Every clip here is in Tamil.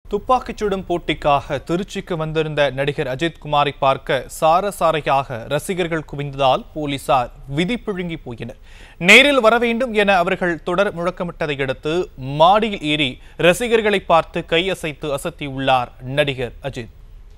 துப்பாக்கிச் சுடும் போட்டிக்காக திருச்சிக்கு வந்திருந்த நடிகர் அஜித் குமாரை பார்க்க சாரசாரையாக ரசிகர்கள் குவிந்ததால் போலீசார் விதி பிழுங்கி போயினர் நேரில் வர வேண்டும் என அவர்கள் தொடர் முழக்கமிட்டதை அடுத்து மாடியில் ஏறி ரசிகர்களை பார்த்து கையசைத்து அசத்தியுள்ளார் நடிகர் அஜித்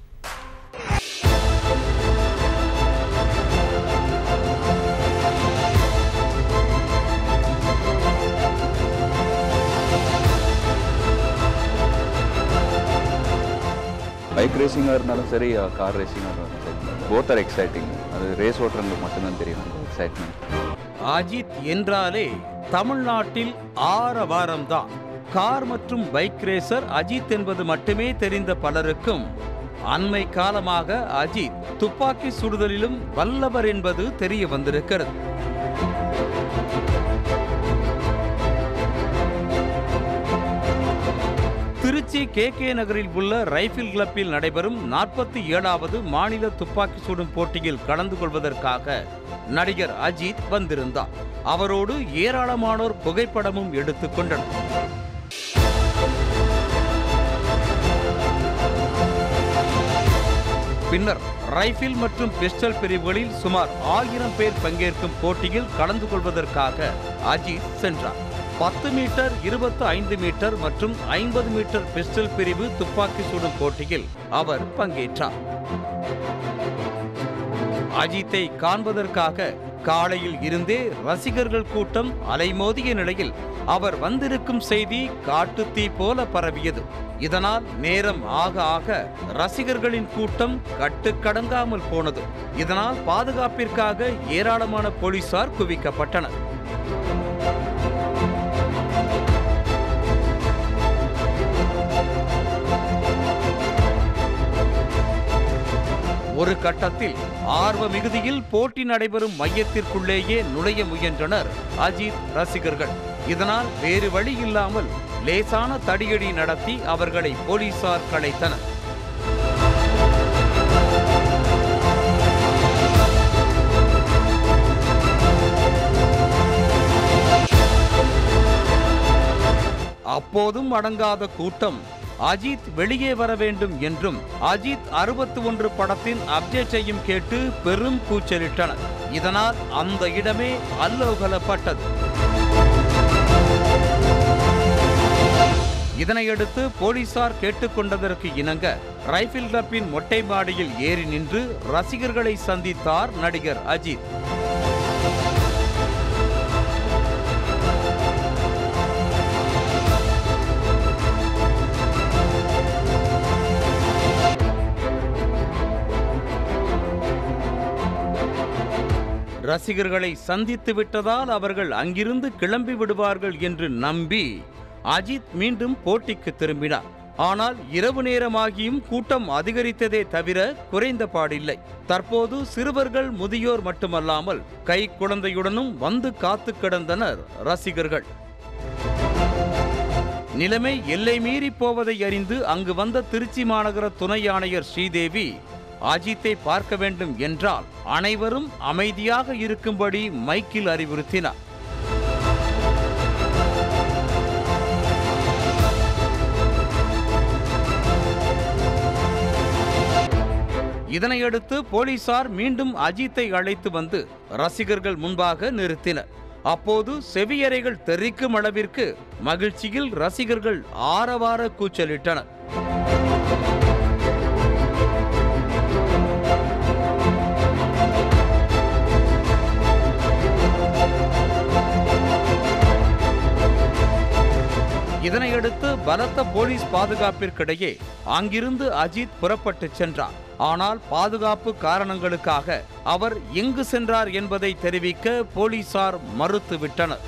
பைக் ரேசிங்காக இருந்தாலும் சரி கார் ரேசிங்காக இருந்தாலும் சரி போத் ஆர் எக்ஸைட்டிங் அது ரேஸ் ஓட்டுறவங்களுக்கு மட்டும்தான் தெரியும் அந்த எக்ஸைட்மெண்ட் அஜித் என்றாலே தமிழ்நாட்டில் ஆரவாரம்தான் கார் மற்றும் பைக் ரேசர் அஜித் என்பது மட்டுமே தெரிந்த பலருக்கும் அண்மை காலமாக அஜித் துப்பாக்கி சுடுதலிலும் வல்லவர் என்பது தெரிய வந்திருக்கிறது திருச்சி கே கே நகரில் உள்ள ரைபிள் கிளப்பில் நடைபெறும் நாற்பத்தி ஏழாவது மாநில துப்பாக்கி சுடும் போட்டியில் கலந்து கொள்வதற்காக நடிகர் அஜித் வந்திருந்தார் அவரோடு ஏராளமானோர் புகைப்படமும் எடுத்துக் கொண்டனர் பின்னர் ரைபிள் மற்றும் பிஸ்டல் பிரிவுகளில் சுமார் ஆயிரம் பேர் பங்கேற்கும் போட்டியில் கலந்து கொள்வதற்காக அஜித் சென்றார் பத்து மீட்டர் இருபத்து ஐந்து மீட்டர் மற்றும் ஐம்பது மீட்டர் பிஸ்டல் பிரிவு துப்பாக்கி சுடும் போட்டியில் அவர் பங்கேற்றார் அஜித்தை காண்பதற்காக காலையில் இருந்தே ரசிகர்கள் கூட்டம் அலைமோதிய நிலையில் அவர் வந்திருக்கும் செய்தி காட்டுத்தீ போல பரவியது இதனால் நேரம் ஆக ஆக ரசிகர்களின் கூட்டம் கட்டுக்கடங்காமல் போனது இதனால் பாதுகாப்பிற்காக ஏராளமான போலீசார் குவிக்கப்பட்டனர் ஒரு கட்டத்தில் ஆர்வ மிகுதியில் போட்டி நடைபெறும் மையத்திற்குள்ளேயே நுழைய முயன்றனர் அஜித் ரசிகர்கள் இதனால் வேறு வழி இல்லாமல் லேசான தடியடி நடத்தி அவர்களை போலீசார் கலைத்தனர் அப்போதும் அடங்காத கூட்டம் அஜித் வெளியே வர வேண்டும் என்றும் அஜித் அறுபத்தி ஒன்று படத்தின் அப்டேட்டையும் கேட்டு பெரும் கூச்சலிட்டனர் இதனால் அந்த இடமே அல்லோகலப்பட்டது இதனையடுத்து போலீசார் கேட்டுக்கொண்டதற்கு இணங்க ரைபிள் கிளப்பின் மொட்டை மாடியில் ஏறி நின்று ரசிகர்களை சந்தித்தார் நடிகர் அஜித் ரசிகர்களை சந்தித்து விட்டதால் அவர்கள் அங்கிருந்து கிளம்பி விடுவார்கள் என்று நம்பி அஜித் மீண்டும் போட்டிக்கு திரும்பினார் ஆனால் இரவு நேரமாகியும் கூட்டம் அதிகரித்ததே தவிர குறைந்த பாடில்லை தற்போது சிறுவர்கள் முதியோர் மட்டுமல்லாமல் கை குழந்தையுடனும் வந்து காத்து கிடந்தனர் ரசிகர்கள் நிலைமை எல்லை மீறி போவதை அறிந்து அங்கு வந்த திருச்சி மாநகர துணை ஆணையர் ஸ்ரீதேவி அஜித்தை பார்க்க வேண்டும் என்றால் அனைவரும் அமைதியாக இருக்கும்படி மைக்கில் அறிவுறுத்தினார் இதனையடுத்து போலீசார் மீண்டும் அஜித்தை அழைத்து வந்து ரசிகர்கள் முன்பாக நிறுத்தினர் அப்போது செவியறைகள் தெரிக்கும் அளவிற்கு மகிழ்ச்சியில் ரசிகர்கள் ஆரவார கூச்சலிட்டனர் இதனையடுத்து பலத்த போலீஸ் பாதுகாப்பிற்கிடையே அங்கிருந்து அஜித் புறப்பட்டு சென்றார் ஆனால் பாதுகாப்பு காரணங்களுக்காக அவர் எங்கு சென்றார் என்பதை தெரிவிக்க போலீசார் மறுத்துவிட்டனர்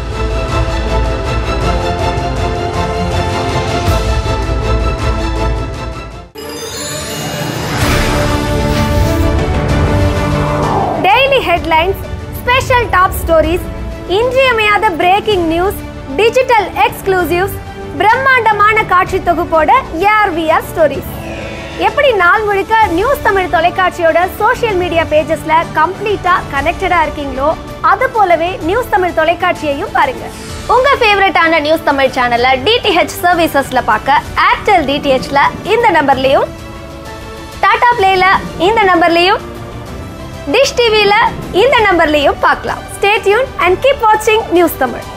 daily headlines special top stories இன்றியமையாத பிரேக்கிங் நியூஸ் டிஜிட்டல் எக்ஸ்க்ளூசிவ்ஸ் பிரம்மாண்டமான காட்சி தொகுப்போட ஏஆர்விஆர் ஸ்டோரிஸ் எப்படி நாள் முழுக்க நியூஸ் தமிழ் தொலைக்காட்சியோட சோஷியல் மீடியா பேஜஸ்ல கம்ப்ளீட்டா கனெக்டடா இருக்கீங்களோ அது போலவே நியூஸ் தமிழ் தொலைக்காட்சியையும் பாருங்க உங்க ஃபேவரட்டான நியூஸ் தமிழ் சேனலை டிடிஹெச் சர்வீசஸ்ல பார்க்க ஏர்டெல் டிடிஹெச்ல இந்த நம்பர்லயும் டாடா பிளேல இந்த நம்பர்லயும் டிஷ் டிவில இந்த நம்பர்லயும் பார்க்கலாம் ஸ்டே டியூன் அண்ட் கீப் வாட்சிங் நியூஸ் தமிழ்